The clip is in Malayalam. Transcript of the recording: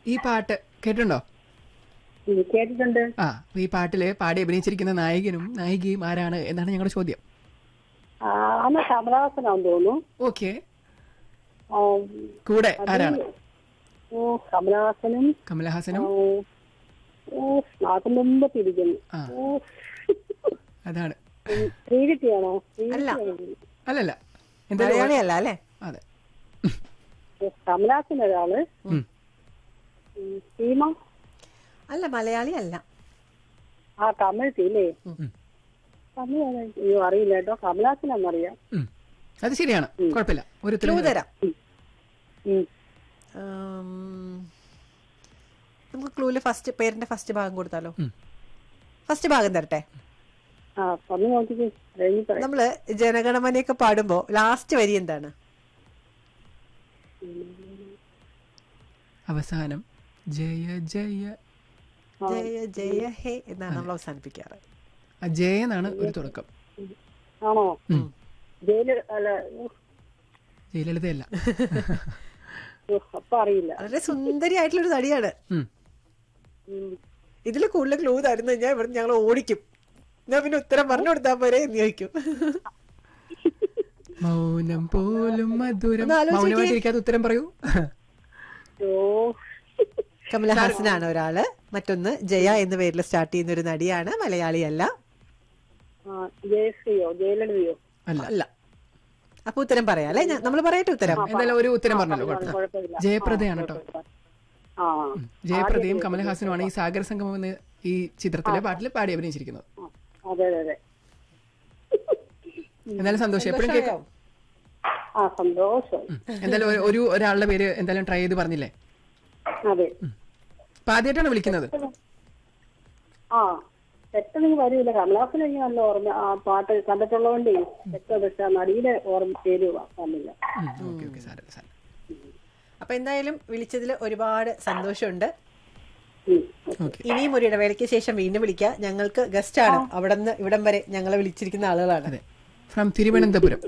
ഈ പാട്ട് കേട്ടിട്ടുണ്ടോ ഉം, കേട്ടിട്ടുണ്ട് ആ അപ്പൊ ഈ പാട്ടില് പാടി അഭിനയിച്ചിരിക്കുന്ന നായകനും നായികയും ആരാണ് എന്നാണ് ഞങ്ങളുടെ ചോദ്യം ആ, അന്ന് കമലഹാസനാന്ന് തോന്നുന്നു ഓക്കെ ആ, കൂടെ ആരാണ് ഓ കമലഹാസനും കമലഹാസനും ഓ, ഓ നാട്ടിൽ മുമ്പ് തിരിക്കുന്നു ആ. ഓ അതാണ് ശ്രീവിദ്യയാണോ അല്ല. അല്ലല്ല എന്തായാലും മലയാളിയല്ല അല്ലേ അതെ കമലഹാസൻ ഒരാള് ഉം. ഉം, സീമ അല്ല മലയാളി അല്ല ആ തമിഴ് തീല്ലേ ഉം. തമിഴ് ആണോ? അയ്യോ അറിയില്ല കേട്ടോ കമലഹാസനാന്നറിയാം ഉം. അത് ശരിയാണ് കുഴപ്പമില്ല ഒരു ക്ലൂ ഉത്തരം തരാം ഉം. ഉം, നമുക്ക് ക്ലൂല് ഫസ്റ്റ് പേരിന്റെ ഫസ്റ്റ് ഭാഗം കൊടുത്താലോ ഉം. ഫസ്റ്റ് ഭാഗം തരട്ടെ ആ പറഞ്ഞു നോക്കിക്കേ കഴിഞ്ഞ് പറയാം നമ്മള് ജനഗണമനയൊക്കെ പാടുമ്പോ ലാസ്റ്റ് വരി എന്താണ് അവസാനം ജയ ജയ ജയ ജയ ഹേ എന്നാണ് നമ്മൾ അവസാനിപ്പിക്കാറ് ആ ജയ എന്നാണ് ഒരു തുടക്കം ആണോ ഉം. ജയില് അല്ല ഉഫ്, ജയലളിതയല്ല ഉഫ്, അപ്പൊ അറിയില്ല വളരെ സുന്ദരിയായിട്ടുള്ള ഒരു നടിയാണ് ഉം. ഉം. ഇതിൽ കൂടുതൽ ക്ലൂ തരുന്നു കഴിഞ്ഞാൽ ഇവിടെ ഞങ്ങൾ ഓടിക്കും ഞാൻ പിന്നെ ഉത്തരം പറഞ്ഞു കൊടുത്താൽ പോരെ എന്ന് ചോദിക്കും മൗനം പോലും മധുരം ഒന്ന് ആലോചിച്ച് മൗനമായിട്ടിരിക്കാത്ത ഉത്തരം പറയൂ ഓ കമലഹാസനാണ് ഒരാള് മറ്റൊന്ന് ജയ എന്ന പേരിൽ സ്റ്റാർട്ട് ചെയ്യുന്ന ഒരു നടിയാണ് മലയാളിയല്ല ആ, ജയശ്രീയോ ജയലളിതയോ അല്ല അല്ല അപ്പൊ ഉത്തരം പറയാം അല്ലെ നമ്മൾ പറയട്ടെ ഉത്തരം എന്തായാലും ഒരു ഉത്തരം പറഞ്ഞല്ലോ കുഴപ്പമില്ല കുഴപ്പമില്ല ജയപ്രദയാണ് കേട്ടോ ആ ജയപ്രദയും കമലഹാസനുമാണ് ഈ സാഗര സംഗമം എന്ന ഈ ചിത്രത്തിലെ പാട്ടിൽ പാടി അഭിനയിച്ചിരിക്കുന്നത് ആ, അതെ അതെ അതെ എന്തായാലും സന്തോഷം എപ്പോഴും കേൾക്കാം ആ സന്തോഷം എന്തായാലും ഒരു- ഒരു ഒരാളുടെ പേര് എന്തായാലും ട്രൈ ചെയ്ത് പറഞ്ഞില്ലേ അതെ അപ്പൊ ആദ്യമായിട്ടാണ് വിളിക്കുന്നത് ആ പെട്ടെന്ന് വരില്ല കമലാസൻ എനിക്ക് നല്ല ഓർമ്മ ആ പാട്ട് കണ്ടിട്ടുള്ളതുകൊണ്ടേ പെട്ടെന്ന് പക്ഷെ ആ നടിയുടെ ഓർമ്മ പേര് വന്നില്ല ഓക്കെ ഓക്കെ സാരല്ല സാരല്ല അപ്പൊ എന്തായാലും വിളിച്ചതിൽ ഒരുപാട് സന്തോഷമുണ്ട് ഉം. ഓക്കെ ഇനിയും ഒരു ഇടവേളയ്ക്ക് ശേഷം വീണ്ടും വിളിക്കുക ഞങ്ങൾക്ക് ഗസ്റ്റ് ആണ് അവിടെ നിന്ന് ഇവിടം വരെ ഞങ്ങളെ വിളിച്ചിരിക്കുന്ന ആളുകളാണ് അതെ ഫ്രം തിരുവനന്തപുരം